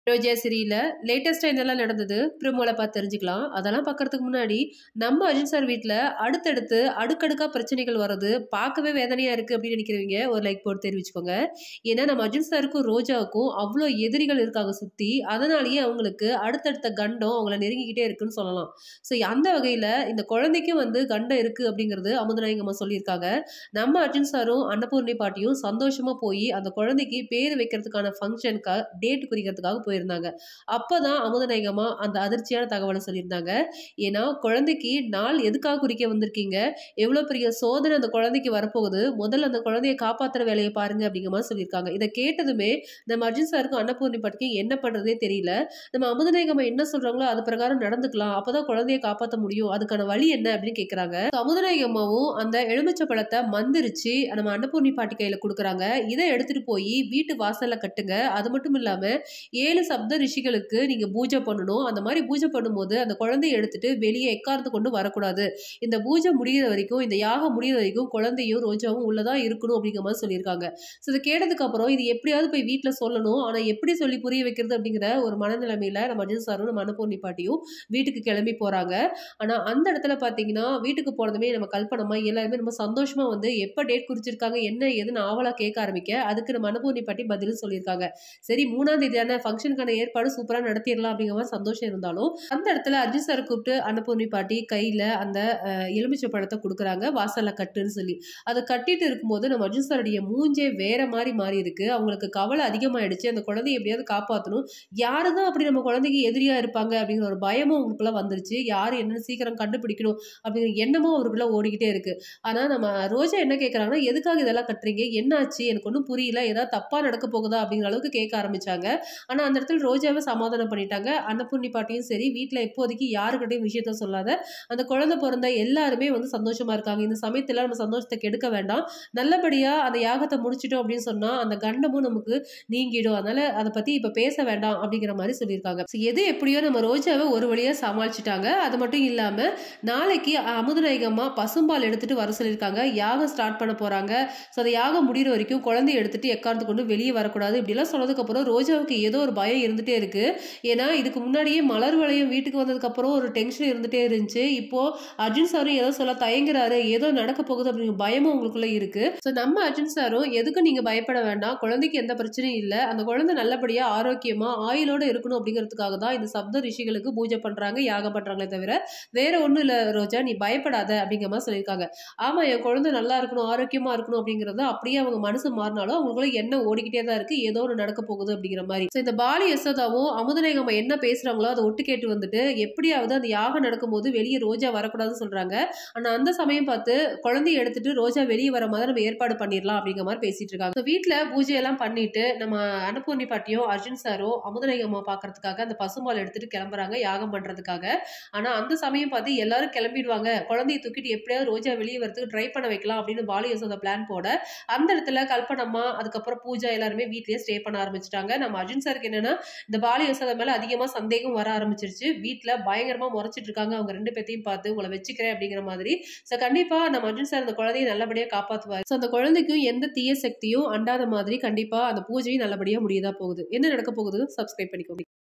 ரோஜா சீரியல்ல லேட்டஸ்டா என்னெல்லாம் நடந்தது ப்ரிமோல பார்த்து தெரிஞ்சுக்கலாம் அதெல்லாம் பார்க்கறதுக்கு முன்னாடி நம்ம அர்ஜுன் சார் வீட்டில் அடுத்தடுத்து அடுக்கடுக்கா பிரச்சனைகள் வர்றது பார்க்கவே வேதனையா இருக்கு அப்படின்னு நினைக்கிறவங்க ஒரு லைக் போட்டு தெரிவிச்சுக்கோங்க ஏன்னா நம்ம அர்ஜுன் சாருக்கும் ரோஜாவுக்கும் அவ்வளோ எதிரிகள் இருக்காங்க சுத்தி அதனாலேயே அவங்களுக்கு அடுத்தடுத்த கண்டம் அவங்கள நெருங்கிக்கிட்டே இருக்குன்னு சொல்லலாம் ஸோ அந்த வகையில் இந்த குழந்தைக்கும் வந்து கண்டம் இருக்கு அப்படிங்கிறது அமுதநாயகம்மா சொல்லியிருக்காங்க நம்ம அர்ஜுன் சாரும் அன்னபூர்ணி பாட்டியும் சந்தோஷமா போய் அந்த குழந்தைக்கு பேர் வைக்கிறதுக்கான ஃபங்க்ஷனுக்காக டேட் குறிக்கிறதுக்காக போயிருந்தாங்க அப்பதான் அமுதநாயகமா அந்த அதிர்ச்சியான தகவலை சொல்லியிருந்தாங்க ஏன்னா குழந்தைக்கு நாள் எதுக்காக குறிக்க வந்திருக்கீங்க எவ்வளோ பெரிய சோதனை அந்த குழந்தைக்கு வரப்போகுது முதல்ல அந்த குழந்தைய காப்பாத்துற வேலையை பாருங்க அப்படிங்கிற மாதிரி சொல்லியிருக்காங்க இதை கேட்டதுமே நம்ம அர்ஜுன் சாருக்கும் அன்னபூர்ணி பாட்டிக்கும் என்ன பண்றதே தெரியல நம்ம அமுதநாயகம்மா என்ன சொல்றாங்களோ அது பிரகாரம் நடந்துக்கலாம் அப்பதான் குழந்தைய காப்பாற்ற முடியும் அதுக்கான வழி என்ன அப்படின்னு கேட்கறாங்க அமுதநாயகம்மாவும் அந்த எலுமிச்சை பழத்தை மந்திரிச்சு நம்ம அன்னபூர்ணி பாட்டி கையில கொடுக்குறாங்க இதை எடுத்துட்டு போய் வீட்டு வாசல்ல கட்டுங்க அது மட்டும் இல்லாம ஏழு சப்த ரிஷிகளுக்கு நீங்க பூஜை பண்ணணும் அந்த மாதிரி பூஜை பண்ணும்போது அந்த குழந்தைய எடுத்துட்டு வெளியே எக்கார்ந்து கொண்டு வரக்கூடாது இந்த பூஜை முடிகிற வரைக்கும் இந்த யாகம் முடிகிற வரைக்கும் குழந்தையும் ரோஜாவும் உள்ளதா இருக்கணும் அப்படிங்கிற மாதிரி சொல்லியிருக்காங்க ஸோ இதை கேட்டதுக்கு அப்புறம் இது எப்படியாவது போய் வீட்டில் சொல்லணும் ஆனா எப்படி சொல்லி புரிய வைக்கிறது அப்படிங்கிற ஒரு மனநிலைமையில நம்ம அர்ஜுன் சாரும் நம்ம அன்னபூர்ணி பாட்டியும் வீட்டுக்கு கிளம்பி போறாங்க ஆனா அந்த இடத்துல பாத்தீங்கன்னா வீட்டுக்கு போனதுமே நம்ம கல்பனமா எல்லாருமே நம்ம சந்தோஷமா வந்து எப்ப டேட் குறிச்சிருக்காங்க என்ன ஏதுன்னு ஆவலா கேட்க ஆரம்பிக்க அதுக்கு நம்ம அனுபவனி பாட்டி பதிலும் சொல்லியிருக்காங்க சரி மூணாம் தேதியான ஃபங்க்ஷனுக்கான ஏற்பாடு சூப்பரா நடத்திடலாம் அப்படிங்கிற மாதிரி சந்தோஷம் இருந்தாலும் அந்த இடத்துல அர்ஜுன் சார் கூப்பிட்டு அன்னபூர்ணி பாட்டி கையில அந்த அஹ், எலுமிச்சை பழத்தை கொடுக்குறாங்க வாசல்ல கட்டுன்னு சொல்லி அதை கட்டிட்டு இருக்கும்போது நம்ம அர்ஜுன் சாருடைய மூஞ்சே வேற மாதிரி மாறி இருக்கு அவங்களுக்கு கவலை அதிகமாயிடுச்சு அந்த குழந்தைய எப்படியாவது காப்பாற்றணும் யாரு தான் அப்படி நம்ம குழந்தைக்கு எதிரியா இருப்பாங்க அப்படிங்கிற ஒரு பயமும் அவங்களுக்குள்ள வந்துருச்சு யாரு என்னன்னு சீக்கிரம் கண்டுபிடிக்கணும் அப்படிங்கிற எண்ணமும் அவருக்குள்ள ஓடிக்கிட்டே இருக்கு ஆனா நம்ம ரோஜா என்ன கேட்கறாங்கன்னா எதுக்காக இதெல்லாம் கட்டுறீங்க என்னாச்சு எனக்கு ஒன்றும் புரியல ஏதாவது தப்பா நடக்க போகுதா அப்படிங்கிற அளவுக்கு கேட்க ஆரம்பிச்சாங்க ஆனா அந்த இடத்துல ரோஜாவை சமாதானம் பண்ணிட்டாங்க அன்னபூர்ணி பாட்டியும் சரி வீட்ல இப்போதைக்கு யாருக்கிட்டையும் விஷயத்த சொல்லாத அந்த குழந்தை பிறந்த எல்லாருமே வந்து சந்தோஷமா இருக்காங்க இந்த சமயத்துல நம்ம சந்தோஷத்தை கெடுக்க வேண்டாம் நல்லபடியா அந்த யாகத்தை முடிச்சிட்டோம் அப்படின்னு சொன்னா அந்த கண்டமும் நமக்கு நீங்கிடும் அதனால அதை பத்தி இப்ப பேச வேண்டாம் அப்படிங்கிற மாதிரி சொல்லியிருக்காங்க So, எது எப்படியோ நம்ம ரோஜாவை ஒரு வழியா சமாளிச்சுட்டாங்க அது மட்டும் இல்லாம நாளைக்கு அமுதநாயகம்மா பசும்பால் எடுத்துட்டு வர சொல்லியிருக்காங்க யாகம் ஸ்டார்ட் பண்ண போறாங்க ஸோ அந்த யாகம் முடிகிற வரைக்கும் குழந்தைய எடுத்துட்டு எக்காரத்து கொண்டு வெளியே வரக்கூடாது இப்படிலாம் சொன்னதுக்கு அப்புறம் ரோஜாவுக்கு ஏதோ ஒரு பயம் இருந்துட்டே இருக்கு ஏன்னா இதுக்கு முன்னாடியே மலர் வளையம் வீட்டுக்கு வந்ததுக்கு அப்புறம் ஒரு டென்ஷன் இருந்துட்டே இருந்துச்சு இப்போ அர்ஜுன் சாரும் ஏதோ சொல்ல தயங்குறாரு ஏதோ நடக்க போகுது அப்படிங்கிற பயமும் உங்களுக்குள்ள இருக்கு ஸோ நம்ம அர்ஜுன் சாரும் எதுக்கும் நீங்க பயப்பட வேண்டாம் குழந்தைக்கு எந்த பிரச்சனையும் இல்லை அந்த குழந்தை நல்லபடியா ஆரோக்கியமா ஆயுளோட இருக்கணும் அப்படிங்கிறதுக்காக தான் இந்த சப்த ரிஷிகளுக்கு பூஜை பண்றாங்க யாகம் பண்றாங்களே தவிர வேற ஒண்ணும் இல்ல ரோஜா நீ பயப்படாத அப்படிங்கிற மாதிரி சொல்லியிருக்காங்க ஆமா என் குழந்தை நல்லா இருக்கணும் ஆரோக்கியமா இருக்கணும் அப்படிங்கறது அப்படியே அவங்க மனசு மாறினாலும் அவங்களுக்குள்ள எண்ணம் ஓடிக்கிட்டே தான் இருக்கு ஏதோ ஒன்று நடக்க போகுது அப்படிங்கிற மாதிரி ஸோ இந்த பாலி யசோதாவும் அமுதநாயகம் என்ன பேசுறாங்களோ அதை ஒட்டு கேட்டு வந்துட்டு எப்படியாவது அந்த யாகம் நடக்கும்போது வெளியே ரோஜா வரக்கூடாதுன்னு சொல்றாங்க ஆனா அந்த சமயம் பார்த்து குழந்தைய எடுத்துட்டு ரோஜா வெளியே வர மாதிரி நம்ம ஏற்பாடு பண்ணிடலாம் அப்படிங்கிற மாதிரி பேசிட்டு இருக்காங்க ஸோ வீட்டுல பூஜை எல்லாம் பண்ணிட்டு நம்ம அன்னபூர்ணி பாட்டியும் அர்ஜுன் சாரும் அமுதநாயகம்மா பாக்குறதுக்காக அந்த பசும்பால் எடுத்துட்டு கிளம்புறாங்க யாகம் பண்றதுக்காக ஆனா அந்த சமயம் பார்த்து எல்லாரும் கிளம்பிடுவாங்க குழந்தைய தூக்கிட்டு எப்படியாவது ரோஜா வெளியே வரதுக்கு ட்ரை பண்ண வைக்கலாம் அப்படின்னு பாலி யசோதா பிளான் போட அந்த இடத்துல கல்பனம்மா அதுக்கப்புறம் பூஜா எல்லாருமே வீட்லயே ஸ்டே பண்ண ஆரம்பிச்சிட்டாங்க நம்ம அர்ஜுன் சாருக்கு என்னன்னா இந்த பாலி யசோதா மேல அதிகமா சந்தேகம் வர ஆரம்பிச்சிருச்சு வீட்ல பயங்கரமா முறைச்சிட்டு இருக்காங்க அவங்க ரெண்டு பேத்தையும் பார்த்து உங்களை வச்சுக்கிறேன் அப்படிங்கிற மாதிரி ஸோ கண்டிப்பா நம்ம அர்ஜுன் சார் அந்த குழந்தையை நல்லபடியா காப்பாத்துவார் ஸோ அந்த குழந்தைக்கும் எந்த தீய சக்தியும் அண்டாத மாதிரி கண்டிப்பா அந்த பூஜையும் நல்லபடியா முடியதா போகுது என்ன நடக்க போகுது சப்ஸ்கிரைப் பண்ணிக்கோங்க